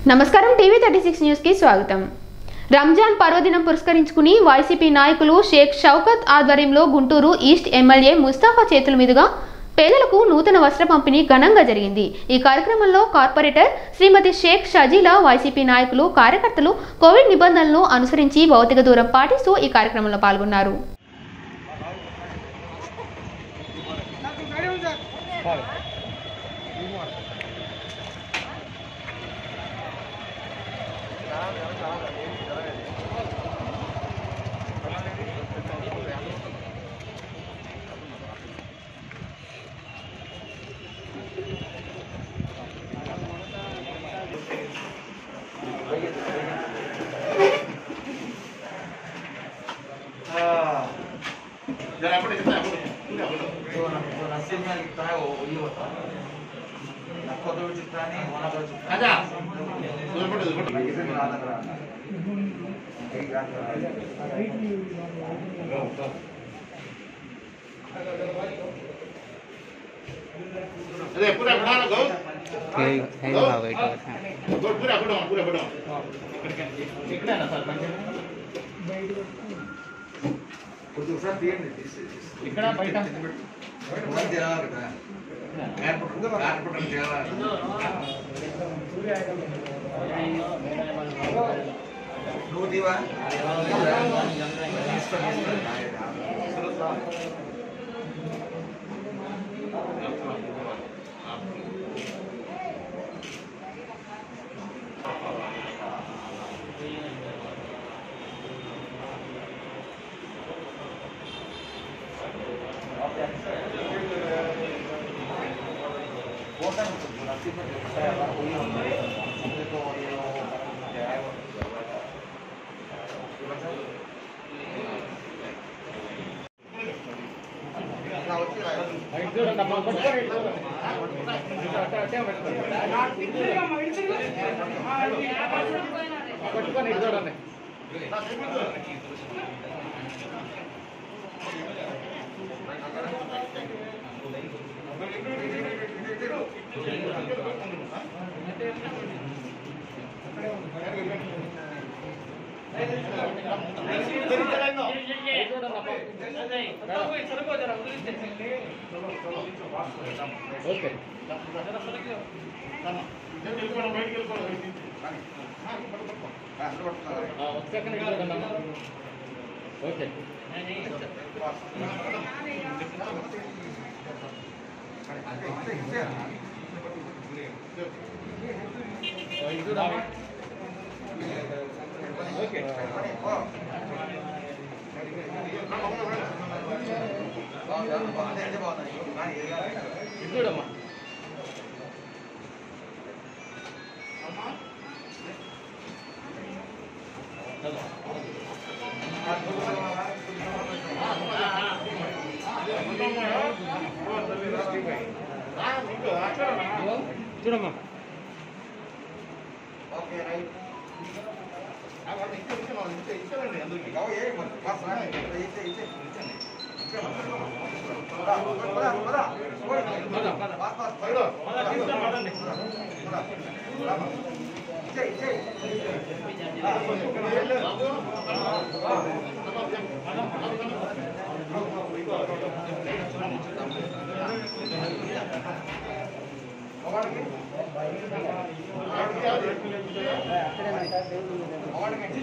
నమస్కారం TV thirty six న్యూస్కి స్వాగతం రంజాన్ పర్వదినం పురస్కరించుకుని వైసీపీ నాయకులు షేక్ షౌకత్ ఆధ్వర్యంలో గుంటూరు ఈస్ట్ ఎమ్మెల్యే ముస్తాఫా చేతుల మీదుగా పేదలకు నూతన వస్త్ర పంపిణీ ఘనంగా జరిగింది ఈ కార్యక్రమంలో కార్పొరేటర్ శ్రీమతి షేక్ షజీలా వైసీపీ నాయకులు కార్యకర్తలు కోవిడ్ నిబంధనలను అనుసరించి భౌతిక దూరం పాటిస్తూ ఈ కార్యక్రమంలో పాల్గొన్నారు जो नसीब में लिखता है वो वही होता है नक्को तो चित्ता नहीं होना तो चित्ता आजा। किसी को याद करा एक याद करा अरे पूरा बढ़ा लो गौ ಹೇಗೆ ಹೇಗೆ ಭಾವ ಇಟ್ಟು गौ पूरा बढ़ो पूरा बढ़ो कुछ दूसरा तीन ఇక్కడ బయట బయట జనాలు కదా ఎయిర్పోర్ట్ ఎయిర్పోర్ట్ జనాలు నువ్వు దీవా చూడమ్మా ఓకే రైట్ అందరికి కావు ఏ పాస్ రా ఇచ్చే ఇచ్చే ఇచ్చే పద పద పద పద పాస్ పాస్ పైలో ఇచ్చే ఇచ్చే ఒకటికి ఒకటికి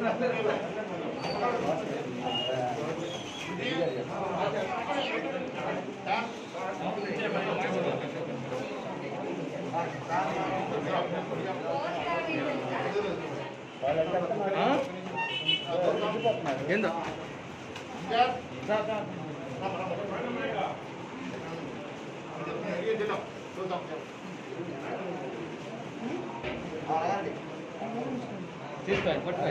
ఏందో అలాగే తీసుకో పట్టుకో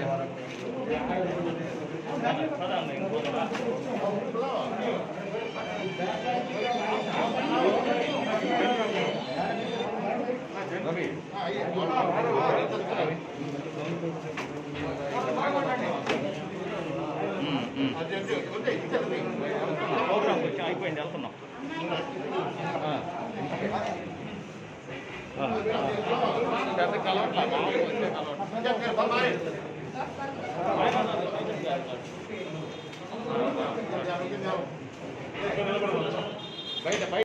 అయిపోయింది వెళ్తున్నాం బయట బయట